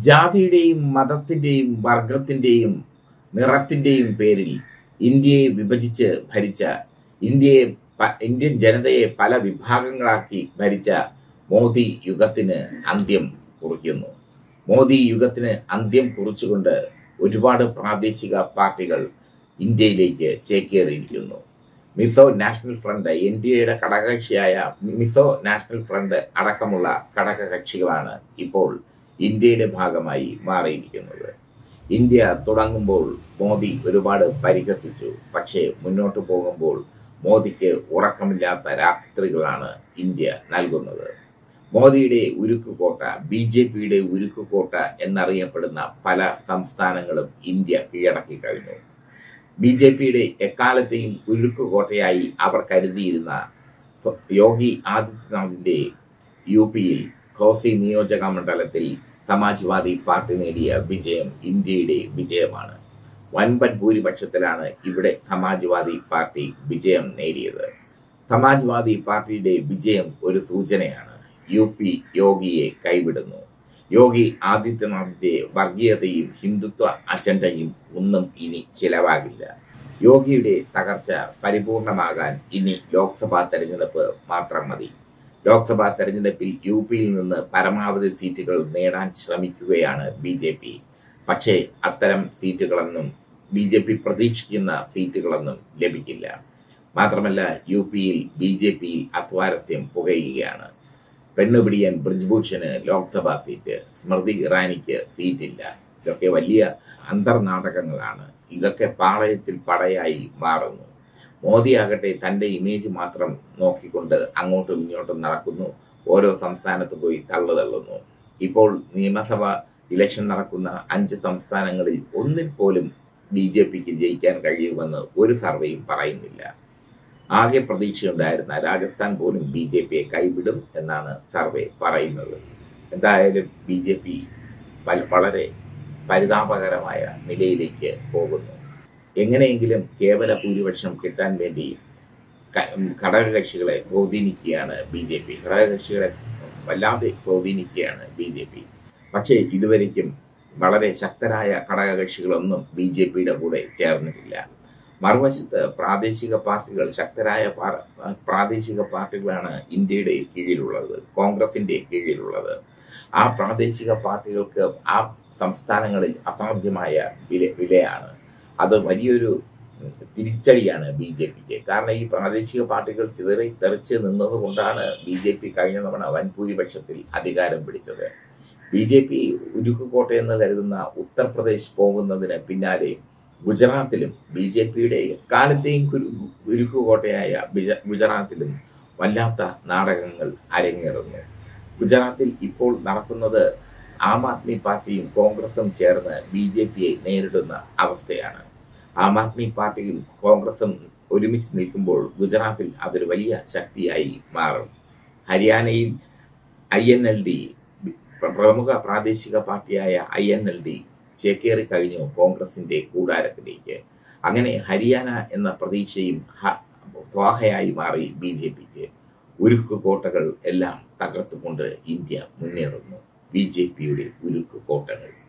ജാതിയുടെയും മതത്തിന്റെയും വർഗത്തിന്റെയും നിറത്തിന്റെയും പേരിൽ ഇന്ത്യയെ വിഭജിച്ച് ഭരിച്ച ഇന്ത്യയെ പ- ഇന്ത്യൻ ജനതയെ പല വിഭാഗങ്ങളാക്കി ഭരിച്ച മോദി യുഗത്തിന് അന്ത്യം കുറിക്കുന്നു മോദി യുഗത്തിന് അന്ത്യം കുറിച്ചുകൊണ്ട് ഒരുപാട് പ്രാദേശിക പാർട്ടികൾ ഇന്ത്യയിലേക്ക് ചേക്കേറിയിരിക്കുന്നു Mizo national front N D എയുടെ ഘടകകക്ഷിയായ മിസോ നാഷണൽ ഫ്രണ്ട് അടക്കമുള്ള ഘടകകക്ഷികളാണ് ഇപ്പോൾ ഇന്ത്യയുടെ ഭാഗമായി മാറിയിരിക്കുന്നത് ഇന്ത്യ തുടങ്ങുമ്പോൾ മോദി ഒരുപാട് പരിഹസിച്ചു പക്ഷേ മുന്നോട്ട് പോകുമ്പോൾ മോദിക്ക് ഉറക്കമില്ലാത്ത രാത്രികളാണ് ഇന്ത്യ നൽകുന്നത് മോദിയുടെ ഉരുക്കുകോട്ട ബി ജെ പിയുടെ ഉരുക്കുകോട്ട എന്നറിയപ്പെടുന്ന പല സംസ്ഥാനങ്ങളും ഇന്ത്യ കീഴടക്കി കഴിഞ്ഞു ബി ജെ പിയുടെ എക്കാലത്തെയും ഉരുക്കുകോട്ടയായി അവർ കരുതിയിരുന്ന യോഗി ആദിത്യനാഥിന്റെ യു പിയിൽ ഘോസി നിയോജക മണ്ഡലത്തിൽ സമാജ്വാദി പാർട്ടി നേടിയ വിജയം ഇന്ത്യയുടെ വിജയമാണ് വൻപൻ ഭൂരിപക്ഷത്തിലാണ് ഇവിടെ സമാജ്വാദി പാർട്ടി വിജയം നേടിയത് സമാജ്വാദി പാർട്ടിയുടെ വിജയം ഒരു സൂചനയാണ് യു പി യോഗിയെ കൈവിടുന്നു യോഗി ആദിത്യനാഥിന്റെ വർഗീയതയും ഹിന്ദുത്വ അജണ്ടയും ഒന്നും ഇനി ചിലവാകില്ല യോഗിയുടെ തകർച്ച പരിപൂർണമാകാൻ ഇനി ലോക്സഭാ തെരഞ്ഞെടുപ്പ് മാത്രം മതി ലോക്സഭാ തെരഞ്ഞെടുപ്പിൽ യു പിയിൽ നിന്ന് പരമാവധി സീറ്റുകൾ നേടാൻ ശ്രമിക്കുകയാണ് ബി ജെ പി പക്ഷേ അത്തരം സീറ്റുകളൊന്നും ബി ജെ പി പ്രതീക്ഷിക്കുന്ന സീറ്റുകളൊന്നും ലഭിക്കില്ല മാത്രമല്ല യു പിയിൽ ബി ജെ പിയിൽ അസ്വാരസ്യം പുകയുകയാണ് പെണ്ണുപിടിയൻ ബ്രിജ്ഭൂഷന് ലോക്സഭാ സീറ്റ് സ്മൃതി ഇറാനിക്ക് സീറ്റില്ല ഇതൊക്കെ വലിയ അന്തർനാടകങ്ങളാണ് ഇതൊക്കെ പാളയത്തിൽ പടയായി മാറുന്നു മോദി ആകട്ടെ തന്റെ ഇമേജ് മാത്രം നോക്കിക്കൊണ്ട് അങ്ങോട്ടും ഇങ്ങോട്ടും നടക്കുന്നു ഓരോ സംസ്ഥാനത്ത് പോയി തള്ളു തള്ളുന്നു ഇപ്പോൾ നിയമസഭ ഇലക്ഷൻ നടക്കുന്ന അഞ്ച് സംസ്ഥാനങ്ങളിൽ ഒന്നിൽ പോലും ബി ജെ പിക്ക് ജയിക്കാൻ കഴിയുമെന്ന് ഒരു സർവേയും പറയുന്നില്ല ആകെ പ്രതീക്ഷയുണ്ടായിരുന്ന രാജസ്ഥാൻ പോലും ബി ജെ പിയെ കൈവിടും എന്നാണ് സർവേ പറയുന്നത് എന്തായാലും ബി ജെ പി വളരെ പരിതാപകരമായ നിലയിലേക്ക് പോകുന്നു എങ്ങനെയെങ്കിലും കേവല ഭൂരിപക്ഷം കിട്ടാൻ വേണ്ടി ക- ഘടകകക്ഷികളെ സ്വാധീനിക്കുകയാണ് ബി ജെ പി ഘടകകക്ഷികളെ വല്ലാതെ സ്വാധീനിക്കുകയാണ് ബി ജെ പി പക്ഷേ ഇതുവരയ്ക്കും വളരെ ശക്തരായ ഘടകകക്ഷികളൊന്നും ബി ജെ പിയുടെ കൂടെ ചേർന്നിട്ടില്ല മറുവശത്ത് പ്രാദേശിക പാർട്ടികൾ ശക്തരായ പാർ- പ്രാദേശിക പാർട്ടികളാണ് ഇന്ത്യയുടെ കീഴിലുള്ളത് കോൺഗ്രസിന്റെ കീഴിലുള്ളത് ആ പ്രാദേശിക പാർട്ടികൾക്ക് ആ സംസ്ഥാനങ്ങളിൽ അസാധ്യമായ വില വിലയാണ് അത് വലിയൊരു തിരിച്ചടിയാണ് ബി ജെ പിക്ക് കാരണം ഈ പ്രാദേശിക പാർട്ടികൾ ചിതറി തെറിച്ച് നിന്നതുകൊണ്ടാണ് ബി ജെ പി കഴിഞ്ഞ തവണ വൻ ഭൂരിപക്ഷത്തിൽ അധികാരം പിടിച്ചത് ബി ജെ പി ഉരുക്കുകോട്ടയെന്ന് കരുതുന്ന ഉത്തർപ്രദേശ് പോകുന്നതിന് പിന്നാലെ ഗുജറാത്തിലും ബി ജെ പിയുടെ എക്കാലത്തെയും കുരു- ഉരുക്കുകോട്ടയായ ബിജ- ഗുജറാത്തിലും വല്ലാത്ത നാടകങ്ങൾ അരങ്ങേറുന്നു ഗുജറാത്തിൽ ഇപ്പോൾ നടക്കുന്നത് ആം ആദ്മി പാർട്ടിയും കോൺഗ്രസും ചേർന്ന് ബി ജെ പിയെ നേരിടുന്ന അവസ്ഥയാണ് ആം ആദ്മി പാർട്ടിയും കോൺഗ്രസും ഒരുമിച്ച് നിൽക്കുമ്പോൾ ഗുജറാത്തിൽ അതൊരു വലിയ ശക്തിയായി മാറും ഹരിയാനയിൽ ഐ എൻ എൽ ഡി പ്രമുഖ പ്രാദേശിക പാർട്ടിയായ ഐ എൻ എൽ ഡി ചേക്കേറി കഴിഞ്ഞു കോൺഗ്രസിന്റെ കൂടാരത്തിലേക്ക് അങ്ങനെ ഹരിയാന എന്ന പ്രതീക്ഷയും ഹ- സ്വാഹയായി മാറി ബി ജെ പിക്ക് ഉരുക്ക് കോട്ടകൾ എല്ലാം തകർത്തുകൊണ്ട് ഇന്ത്യ മുന്നേറുന്നു ബി ജെ പിയുടെ ഉരുക്ക് കോട്ടകൾ